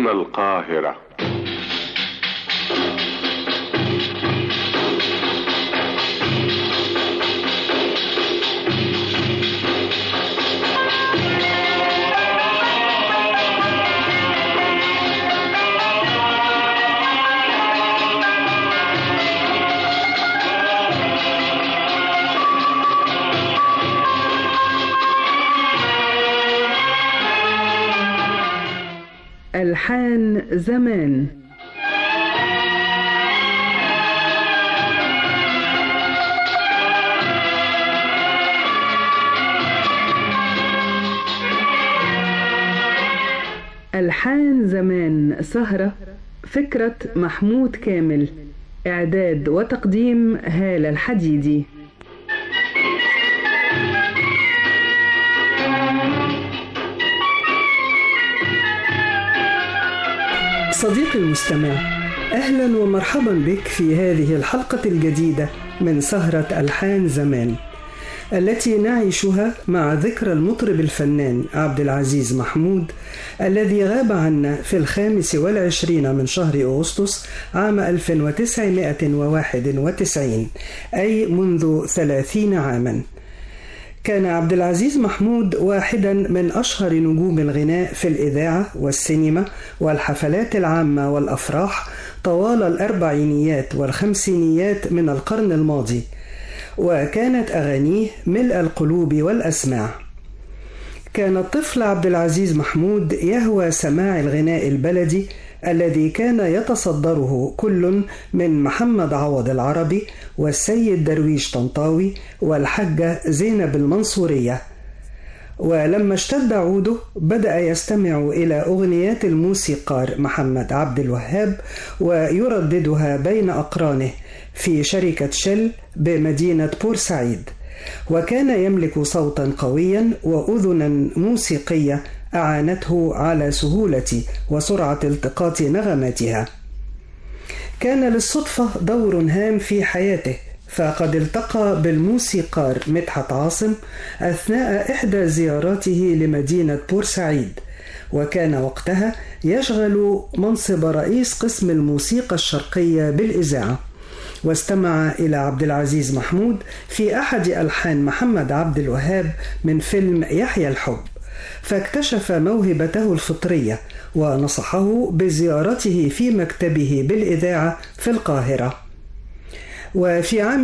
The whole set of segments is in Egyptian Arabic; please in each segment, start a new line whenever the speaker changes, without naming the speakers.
إلى القاهرة
ألحان زمان ألحان زمان سهرة فكرة محمود كامل إعداد وتقديم هالة الحديدي
صديقي المستمع اهلا ومرحبا بك في هذه الحلقه الجديده من سهره الحان زمان التي نعيشها مع ذكرى المطرب الفنان عبد العزيز محمود الذي غاب عنا في الخامس والعشرين من شهر أغسطس عام 1991 أي منذ ثلاثين عاماً كان عبد العزيز محمود واحدا من اشهر نجوم الغناء في الاذاعه والسينما والحفلات العامه والافراح طوال الاربعينيات والخمسينيات من القرن الماضي وكانت اغانيه ملء القلوب والاسماع كان الطفل عبد العزيز محمود يهوى سماع الغناء البلدي الذي كان يتصدره كل من محمد عوض العربي والسيد درويش طنطاوي والحجة زينب المنصورية ولما اشتد عوده بدأ يستمع إلى أغنيات الموسيقار محمد عبد الوهاب ويرددها بين أقرانه في شركة شل بمدينة بورسعيد وكان يملك صوتا قويا وأذنا موسيقية أعانته على سهولة وسرعة التقاط نغماتها. كان للصدفة دور هام في حياته فقد التقى بالموسيقار مدحت عاصم أثناء إحدى زياراته لمدينة بورسعيد وكان وقتها يشغل منصب رئيس قسم الموسيقى الشرقية بالإذاعة واستمع إلى عبد العزيز محمود في أحد ألحان محمد عبد الوهاب من فيلم يحيى الحب فاكتشف موهبته الفطرية ونصحه بزيارته في مكتبه بالإذاعة في القاهرة. وفي عام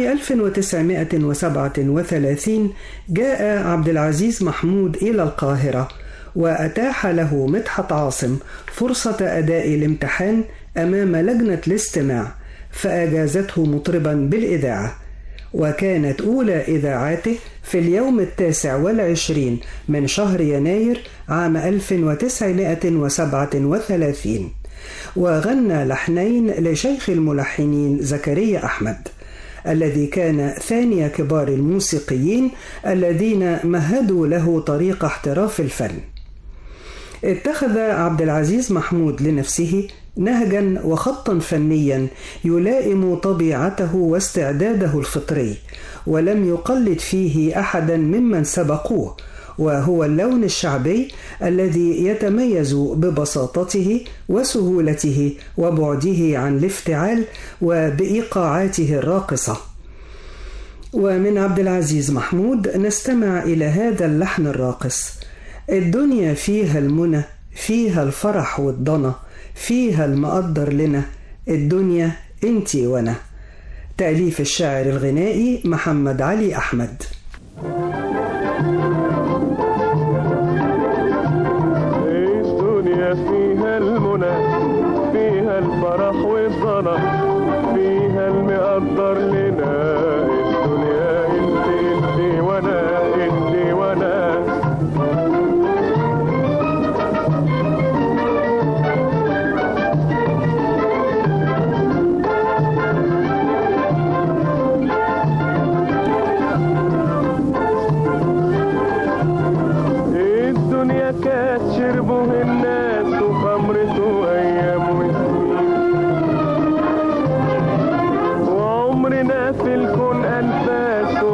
1937 جاء عبد العزيز محمود إلى القاهرة وأتاح له مدحت عاصم فرصة أداء الامتحان أمام لجنة الاستماع فأجازته مطربا بالإذاعة وكانت أولى إذاعاته في اليوم التاسع والعشرين من شهر يناير عام 1937 وغنى لحنين لشيخ الملحنين زكريا أحمد الذي كان ثاني كبار الموسيقيين الذين مهدوا له طريق احتراف الفن اتخذ عبد العزيز محمود لنفسه نهجا وخطا فنيا يلائم طبيعته واستعداده الفطري ولم يقلد فيه احدا ممن سبقوه وهو اللون الشعبي الذي يتميز ببساطته وسهولته وبعده عن الافتعال وبايقاعاته الراقصه ومن عبد العزيز محمود نستمع الى هذا اللحن الراقص الدنيا فيها المنى فيها الفرح والضنا فيها المقدر لنا الدنيا انتي وانا تأليف الشاعر الغنائي محمد علي أحمد
الدنيا فيها المنى فيها الفرح والضنا فيها المقدر لنا الدنيا انت انت وانا انت وانا الدنيا كانت شربه الناس وخمرته ايام وسنين وعمرنا في الكون انفاس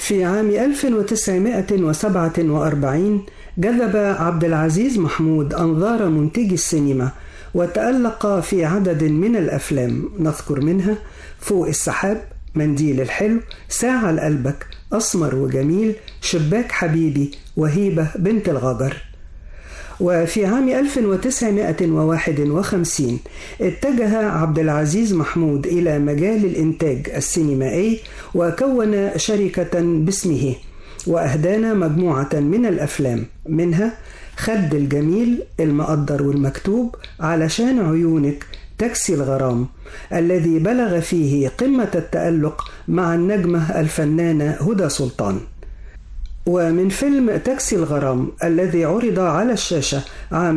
في عام 1947 جذب عبد العزيز محمود أنظار منتجي السينما وتألق في عدد من الأفلام نذكر منها فوق السحاب منديل الحلو ساعة لقلبك أسمر وجميل شباك حبيبي وهيبة بنت الغجر وفي عام 1951 اتجه عبد العزيز محمود إلى مجال الإنتاج السينمائي وكون شركة باسمه وأهدانا مجموعة من الأفلام منها خد الجميل المقدر والمكتوب علشان عيونك تاكسي الغرام الذي بلغ فيه قمة التألق مع النجمة الفنانة هدى سلطان ومن فيلم تاكسي الغرام الذي عرض على الشاشة عام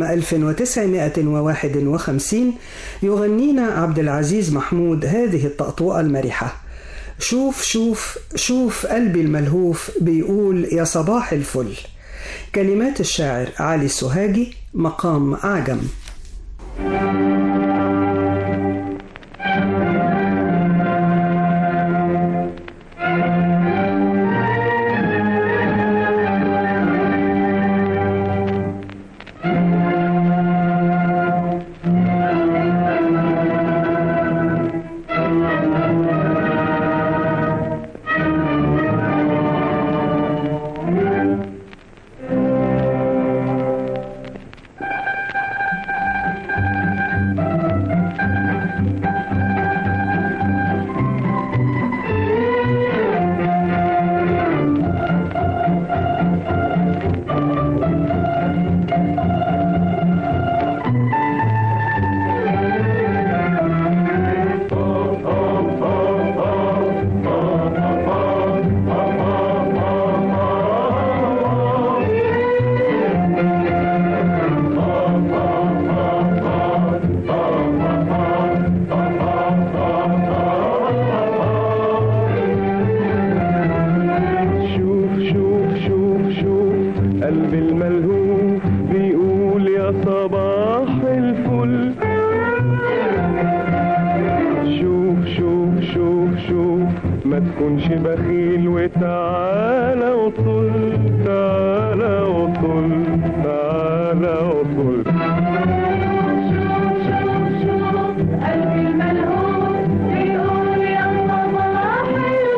1951 يغنينا عبد العزيز محمود هذه الطأطوأة المرحة شوف شوف شوف قلبي الملهوف بيقول يا صباح الفل كلمات الشاعر علي السهاجي مقام أعجم
شوف شوف شوف شوف قلبي الملهوف بيقول يا صباح الفل شوف شوف شوف شوف ما تكونش بخيل وتعالى وطل تعالى وطل تعالى وطل
قلبي الملهوف بيقول يا صباح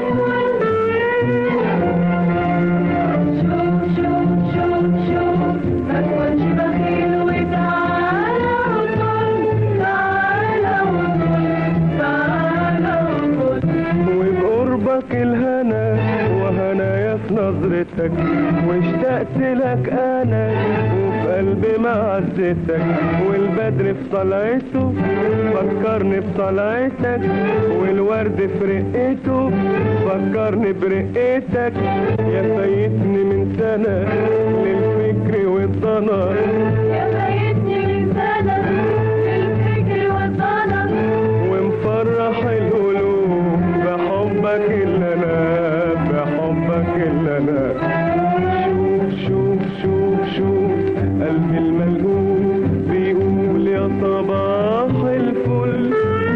شوف شوف شوف شوف ما تكونش بخيل وتعالى وطل تعالى وطل تعالى وطل
وبقربك الهنا وهنايا في نظرتك واشتقت لك انا وفي قلبي معزتك والبدر في طلعته فكرني بطلعتك والورد في رقته فكرني برقتك يا فايتني من سنة للفكر والضنا
يا بيتني من سنة الفكر والطلب
ومفرح القلوب بحبك اللي انا بحبك اللي انا شوف شوف شوف شوف قلبي الملهوف بيقول يا صباح الفل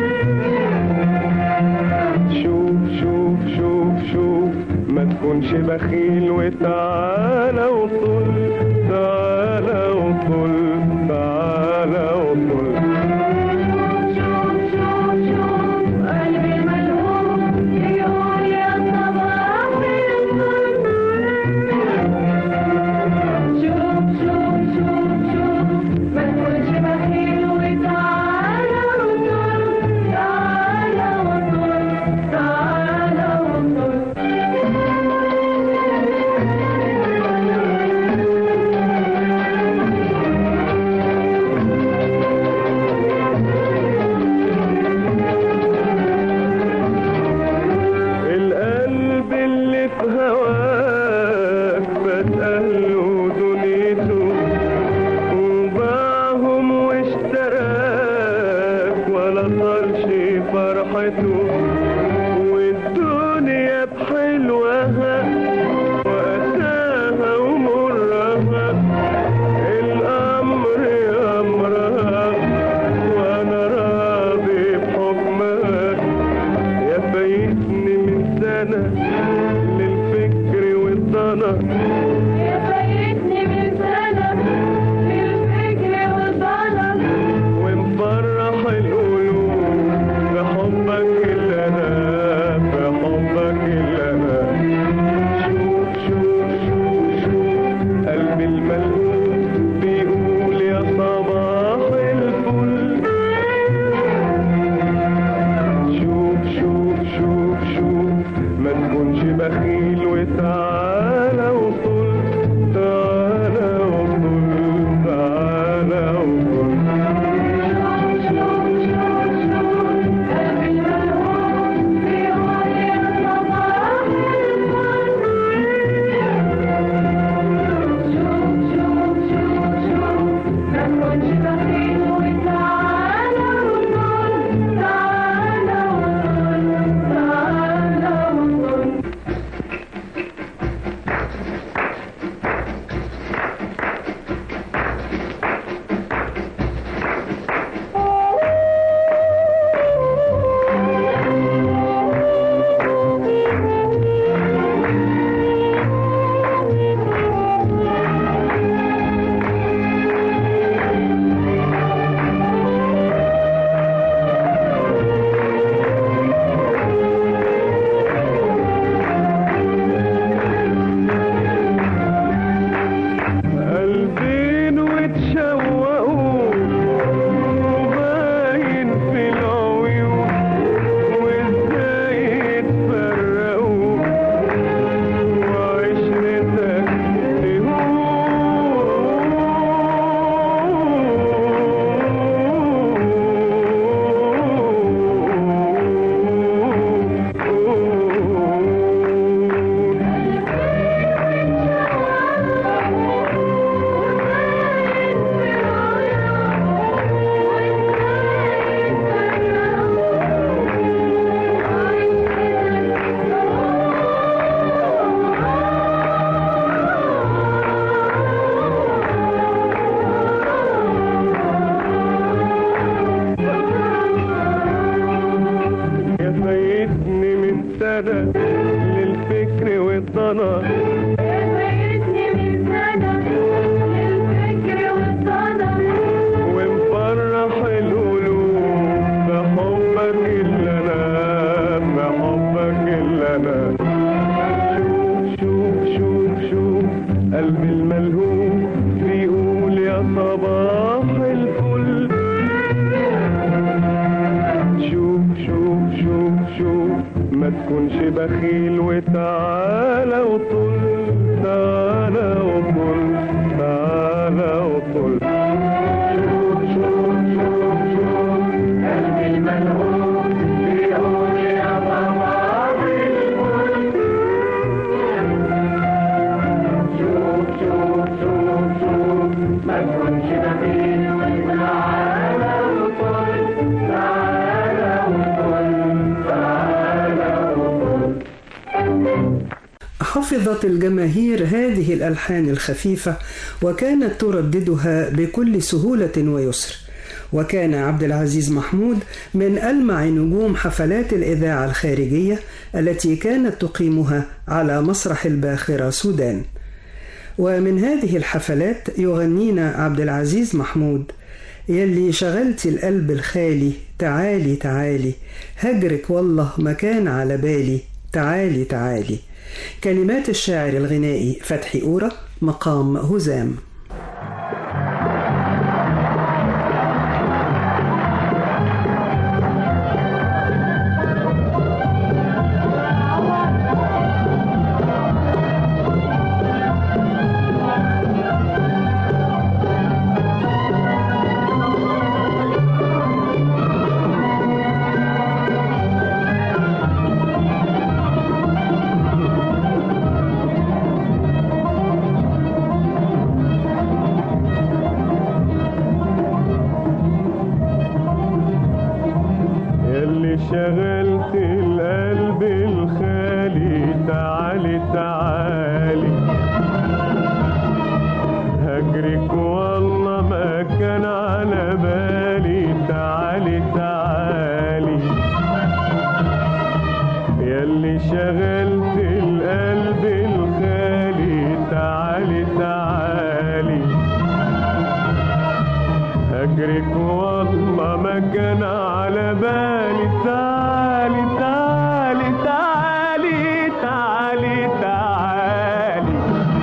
شوف شوف شوف شوف ما تكونش بخيل وتعالى وطل تعالى وطل تعالى وطل
شوف شوف شوف قلبي الملهوف بيقول يا صباح الفل شوف شوف شوف شوف ما تكونش بخيل وتعالى وطل تعالى وطل تعالى
القلب اللي في هواك بسأله دنيته وباعهم واشتراك ولا طالش فرحته والدنيا بحلوها وأتاها ومرها الأمر أمرها وأنا راضي بحكمها يا فايتني من سنة للفكر والضنا
يا فايتني من سنة للفكر والضنا
ومفرح القلوب بحبك اللي انا بحبك اللي انا شوف شوف شوف شوف قلبي الملهوف بيقول يا صباح الفل شوف شوف شوف شوف ما تكونش بخيل وتعالى وطل تعالى وطل تعالى وطل
شوف شوف شوف شوف قلبي الملهوف بيقول يا صباح الفل شوف شوف شوف شوف ما تكونش بخيل وتعالى وطل تعالى وطل تعالى وطل
قلبين وتشوقوا وباين في العيون وازاي يتفرقوا وعشرتك تهون يا فايتني من سنة للفكر والضنا
فايتني من سنة للفكر والصدى
ومفرح القلوب بحبك اللي انا بحبك اللي انا شوف شوف شوف شوف قلبي الملهوف بيقول يا صباح الفل شوف شوف شوف شوف ما تكونش بخيل وتعالى وطل تعالى وطل تعالى وطل شوف شوف شوف شوف قلبي الملهوف بيقول يا صباح الفل شوف شوف شوف شوف ما تكونش بخيل وتعالى وطل تعالى وطل تعالى وطل
حفظت الجماهير هذه الألحان الخفيفة وكانت ترددها بكل سهولة ويسر وكان عبد العزيز محمود من ألمع نجوم حفلات الإذاعة الخارجية التي كانت تقيمها على مسرح الباخرة سودان ومن هذه الحفلات يغنينا عبد العزيز محمود يلي شغلتي القلب الخالي تعالي تعالي هجرك والله ما كان على بالي تعالي تعالي كلمات الشاعر الغنائي فتحي أورا مقام هزام
يلي شغلت القلب الخالي تعالي تعالي هجرك والله ما كان على بالي تعالي تعالي يلي شغلت القلب الخالي هجرك والله ما كان على بالي تعالي تعالي تعالي تعالي تعالي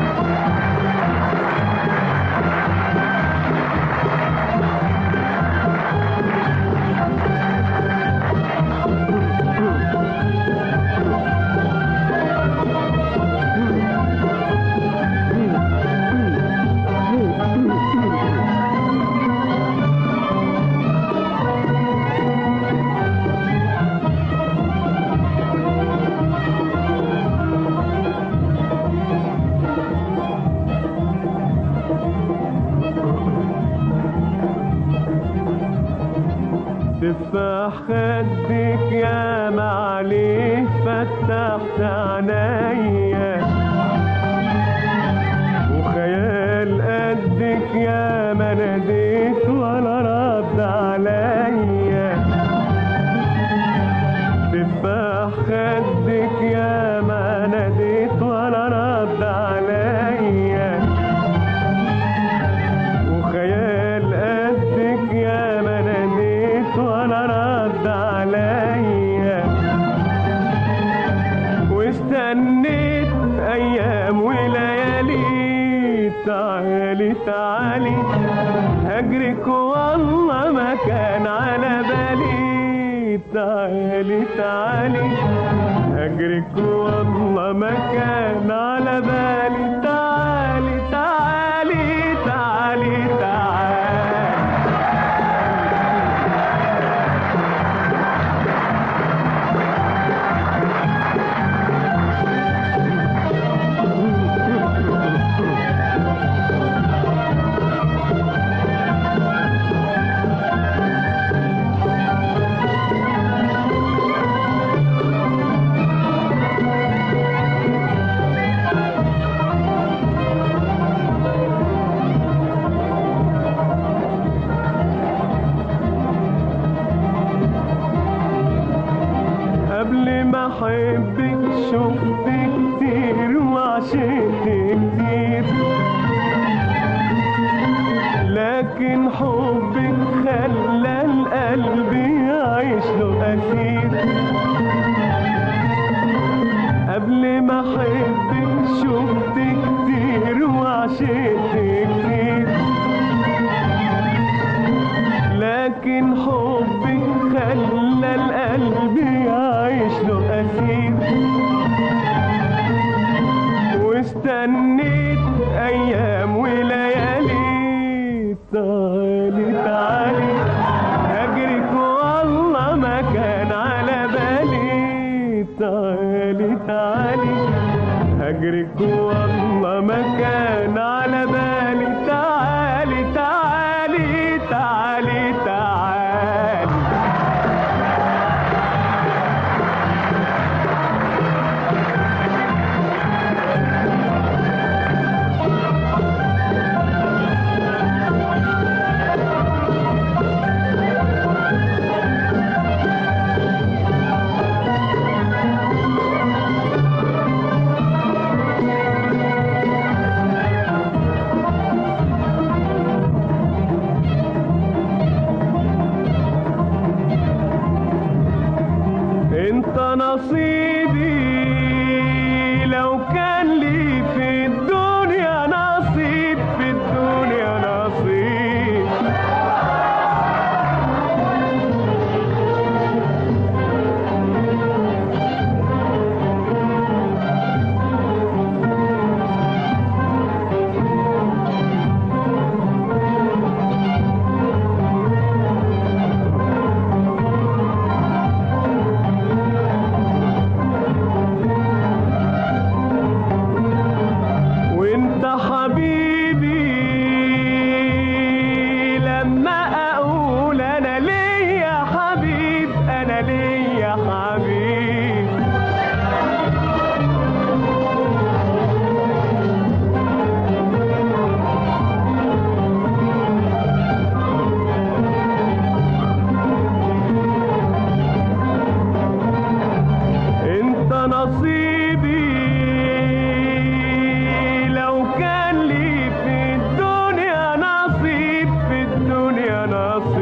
تفاح خدك يا معليه فتحت عينيا وخيال قدك يا ما ناديت ولا رد عليا تفاح خدك يا ما ناديت ولا رد عليا وخيال قدك يا ما ناديت ولا رد عليا واستنيت ايام وليالي تعالي تعالي هجرك والله ما كان على بالي تعالي تعالي هجرك والله ما كان على بالي تعالي تعالي تعالي تعالي قبل ما احبك شفت كتير وعشقت كتير لكن حبك خلى القلب يعيش له اسير قبل ما احبك شفت كتير وعشقت كتير لكن حبك خلى القلب يعيش له أسير واستنيت أيام وليالي تعالي تعالي هجرك والله ما كان على بالي تعالي تعالي هجرك والله ما كان على بالي تعالي تعالي تعالي تعالي انت نصيبي لو كان لي في الدنيا نصيب في الدنيا نصيب وانت حبيبي لما اقول انا ليا حبيب انا ليا حبيب انت نصيبي لو كان لي في الدنيا نصيب في الدنيا نصيب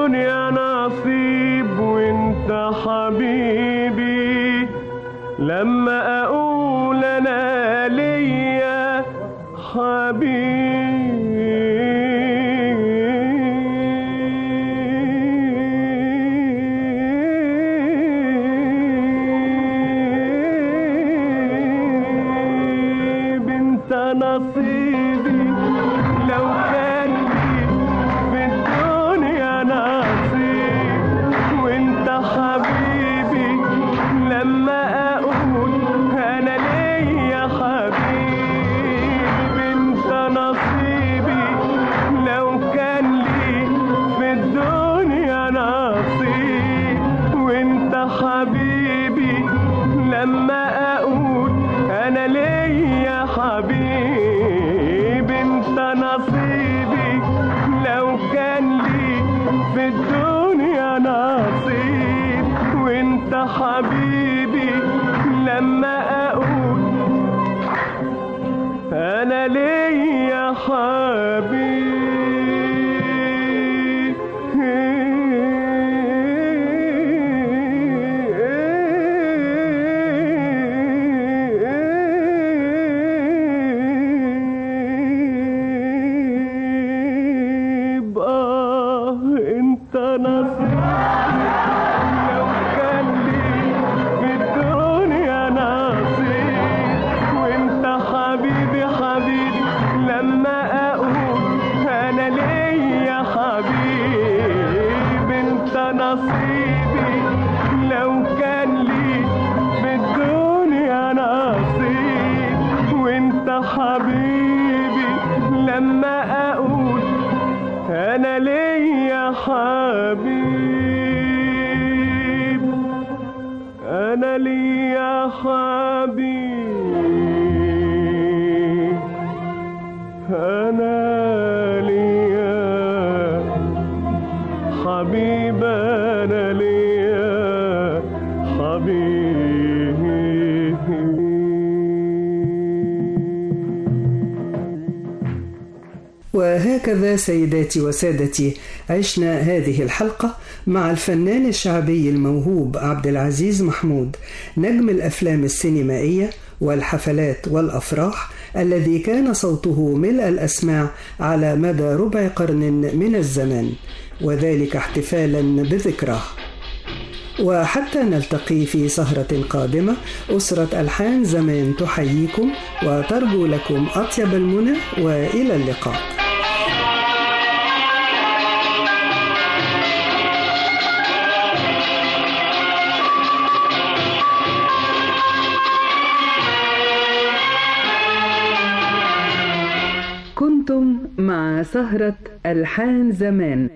الدنيا نصيب وانت حبيبي لما اقول انا ليا حبيبي انت نصيبي لو كان لي في الدنيا نصيب وانت حبيبي لما اقول انا ليا حبيبي انت نصيبي لو كان لي في الدنيا نصيب وانت حبيبي لما اقول انا ليا حبيبي انت نصيبي لو كان لي في الدنيا نصيب وانت حبيبي لما اقول انا ليا حبيب آه انت نصيب لو كان لي في الدنيا نصيب وانت حبيبي حبيبي لما اقول انا ليا حبيبي انت نصيبي لو كان لي في الدنيا نصيب وانت حبيبي لما اقول انا ليا حبيب انا ليا حبيب انا ليا حبيب انا ليا حبيب
وهكذا سيداتي وسادتي عشنا هذه الحلقة مع الفنان الشعبي الموهوب عبد العزيز محمود نجم الأفلام السينمائية والحفلات والأفراح الذي كان صوته ملء الأسماع على مدى ربع قرن من الزمن وذلك احتفالا بذكراه وحتى نلتقي في سهرة قادمة أسرة ألحان زمان تحييكم وترجو لكم أطيب المنى وإلى اللقاء
كنتم مع سهرة ألحان زمان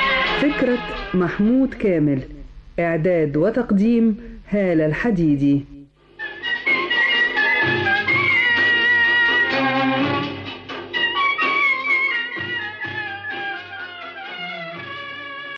فكرة محمود كامل إعداد وتقديم هالة الحديدي